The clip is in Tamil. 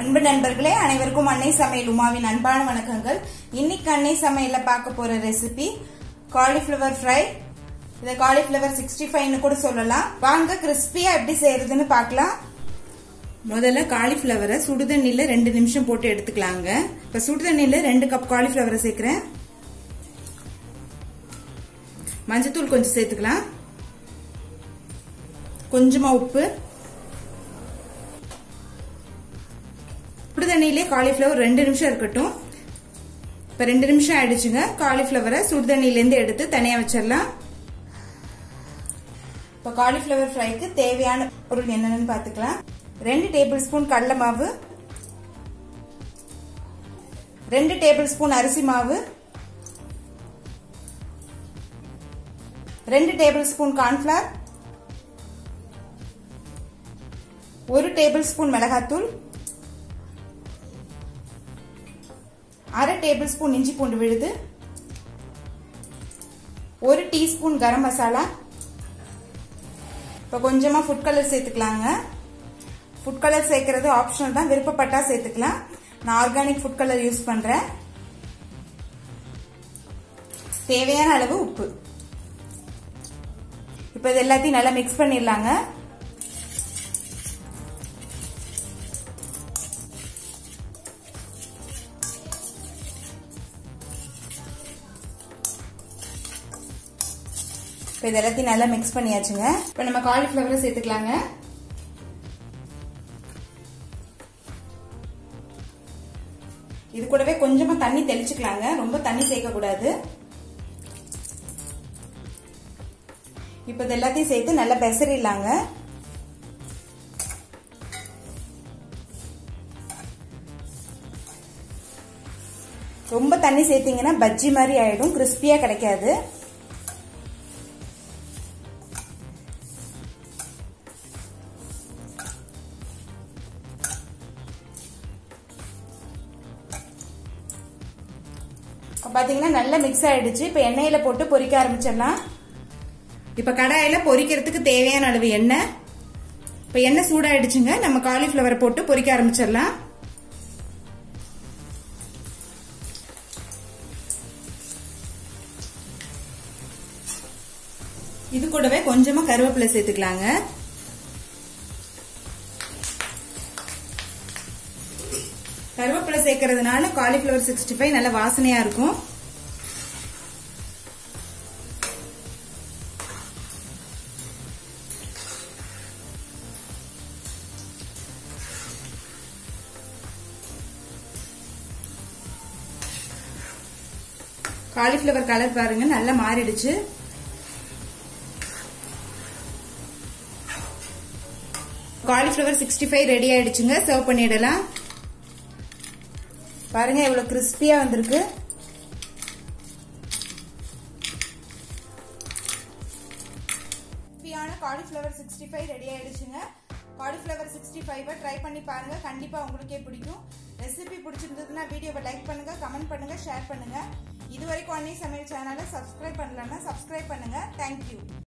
அன்பு நண்பர்களே அனைவருக்கும் அன்னை சமையல் உமாவின் அன்பான வணக்கங்கள் இன்னைக்கு அன்னை சமையல்ல பார்க்க போற ரெசிபி காலிஃபிளவர் ஃப்ரை இதை காலிஃபிளவர் சிக்ஸ்டி ஃபைவ்னு கூட சொல்லலாம் வாங்க கிறிஸ்பியா எப்படி செய்யறதுன்னு பார்க்கலாம் முதல்ல காலிஃபிளவரை சுடுதண்ணில ரெண்டு நிமிஷம் போட்டு எடுத்துக்கலாங்க இப்ப சுடுதண்ணில ரெண்டு கப் காலிஃபிளவரை சேர்க்கிறேன் மஞ்சத்தூள் கொஞ்சம் சேர்த்துக்கலாம் கொஞ்சமா உப்பு சுடுதண்ணிலே காலிஃபிளவர் ரெண்டு நிமிஷம் இருக்கட்டும் இப்ப ரெண்டு நிமிஷம் ஆயிடுச்சுங்க காலிஃபிளவரை சுடுதண்ணிலேருந்து எடுத்து தனியா வச்சிடலாம் இப்போ காலிஃபிளவர் ஃப்ரைக்கு தேவையான பொருள் என்னென்னு பார்த்துக்கலாம் ரெண்டு டேபிள் ஸ்பூன் கடலை மாவு ரெண்டு டேபிள் ஸ்பூன் அரிசி மாவு ரெண்டு டேபிள் ஸ்பூன் கார்ன்ஃபிளவர் ஒரு டேபிள் ஸ்பூன் மிளகாத்தூள் அரை டேபிள் ஸ்பூன் இஞ்சி பூண்டு விழுது ஒரு டீஸ்பூன் கரம் மசாலா இப்போ கொஞ்சமா ஃபுட் கலர் சேர்த்துக்கலாங்க ஃபுட் கலர் சேர்க்கறது ஆப்ஷனல் தான் விருப்பப்பட்டா சேர்த்துக்கலாம் நான் ஆர்கானிக் ஃபுட் கலர் யூஸ் பண்றேன் தேவையான அளவு உப்பு இப்போ இது எல்லாத்தையும் நல்லா மிக்ஸ் பண்ணிடலாங்க இப்போ இது எல்லாத்தையும் நல்லா மிக்ஸ் பண்ணியாச்சுங்க இப்போ நம்ம காலிஃப்ளவரை சேர்த்துக்கலாங்க இது கூடவே கொஞ்சமா தண்ணி தெளிச்சுக்கலாங்க ரொம்ப தண்ணி சேர்க்க கூடாது இப்போ இது எல்லாத்தையும் சேர்த்து நல்லா பெசரிடலாங்க ரொம்ப தண்ணி சேர்த்தீங்கன்னா பஜ்ஜி மாதிரி ஆயிடும் கிறிஸ்பியா கிடைக்காது பாத்தீங்கன்னா நல்லா மிக்ஸ் ஆயிடுச்சு இப்ப எண்ணெயில போட்டு பொரிக்க ஆரம்பிச்சிடலாம் இப்ப கடாயில பொரிக்கிறதுக்கு தேவையான அளவு எண்ணெய் இப்ப எண்ணெய் சூடாயிடுச்சுங்க நம்ம காலிஃபிளவரை போட்டு பொரிக்க ஆரம்பிச்சிடலாம் இது கூடவே கொஞ்சமா கருவேப்பிலை சேர்த்துக்கலாங்க கருவேப்பிலை சேர்க்கறதுனால காலிஃபிளவர் சிக்ஸ்டி ஃபைவ் நல்ல வாசனையா இருக்கும் காலிஃபிளவர் கலர் பாருங்க நல்லா மாறிடுச்சு காலிஃபிளவர் சிக்ஸ்டி ஃபைவ் ரெடி ஆயிடுச்சுங்க சர்வ் பண்ணிடலாம் பாருங்க எவ்வளவு கிறிஸ்பியா வந்திருக்கு கிறிஸ்பியான காலிஃபிளவர் சிக்ஸ்டி ஃபைவ் ரெடி ஆயிடுச்சுங்க காலிஃபிளவர் சிக்ஸ்டி ஃபைவ் ட்ரை பண்ணி பாருங்க கண்டிப்பா உங்களுக்கே பிடிக்கும் ரெசிபி பிடிச்சிருந்ததுன்னா வீடியோவை லைக் பண்ணுங்க கமெண்ட் பண்ணுங்க ஷேர் பண்ணுங்க இது வரைக்கும் அன்னி சமையல் சேனலை சப்ஸ்கிரைப் பண்ணலன்னா சப்ஸ்கிரைப் பண்ணுங்க தேங்க்யூ